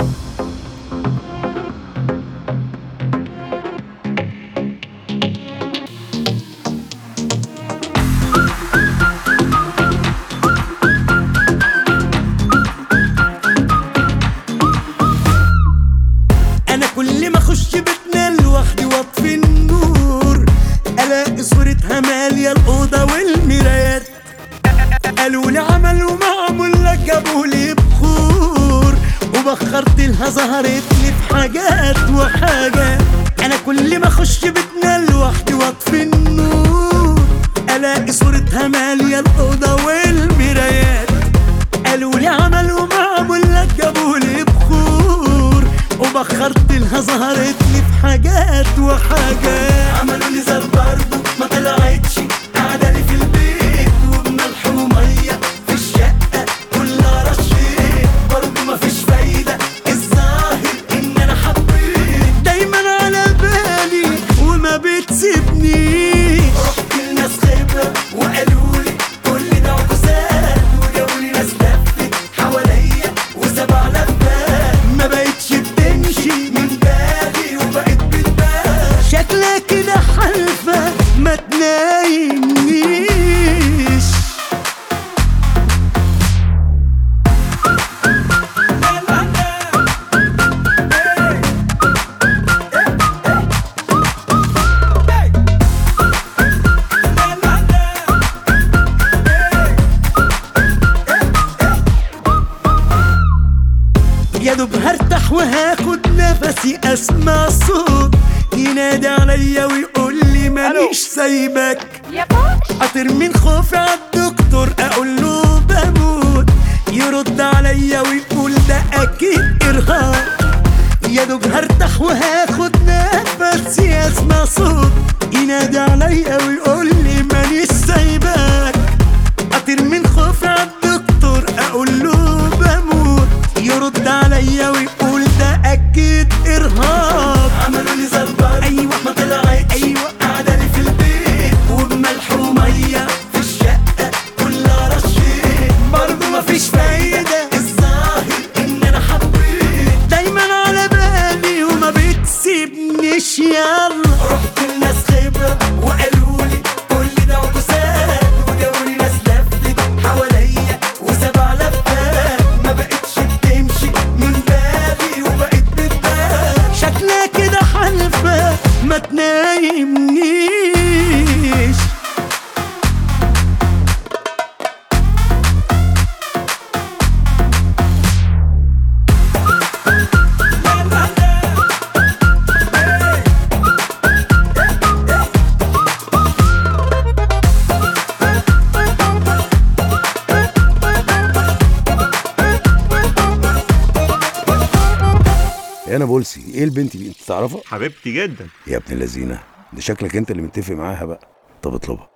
انا كل ما اخش بيتنا لوحدي واطفي النور الاقي صورتها ماليه الاوضه والمرايات قالوا لي عملوا معمول لك جابوا لي بخور وبخرت لها ظهرت لي في حاجات وحاجات انا كل ما اخش بيتنا لوحدي واطفي النور الاقي صورتها ماليه الاوضه والمرايات قالوا لي عملوا معمول لك جابوا لي بخور وبخرت لها ظهرت لي في حاجات وحاجات عملوا لي زر برضه ما طلعتش قاعده لي في البيت وبملح وميه في الشقه كلها رشيت برضه ما فيش فايده الظاهر ان انا حبيت دايما على بالي وما بتسيبنيش رحت لناس خبره وقالوا لي كل ده عكوسات وجابوا لي ناس لفت حواليا وسبع لفات ما بقتش بتمشي من بالي وبقت بتبان شكلك كده حلفة ما تنايمنيش يا دوب هرتاح وهاخد نفسي اسمع صوت ينادي عليا ويقول لي مانيش سايبك يا بوش اطير من خوفي عالدكتور اقول له بموت يرد عليا ويقول ده اكيد ارهاق يا دوب هرتاح وهاخد نفسي اسمع صوت ينادي عليا ويقول لي مانيش سايبك اطير من خوفي عالدكتور اقول له بموت يرد عليا ويقول ده اكيد ارهاق عملوا لي زربار ايوه ما طلعتش ايوه قاعده لي في البيت وبملح وميه في الشقه كلها رشيت برضه ما فيش فايده الظاهر ان انا حبيت دايما على بالي وما بتسيبنيش يلا رحت لناس خبره وقالوا لي كل ده عكوسات وجابوا لي ناس لفت حواليا وسبع لفات ما بقتش بتمشي من بالي وبقت بتبان شكلها كده حلفه ما تنايمنيش يا انا بولسي ايه البنت دي انت تعرفها حبيبتي جدا يا ابن اللذينه ده شكلك انت اللي متفق معاها بقى طب اطلبها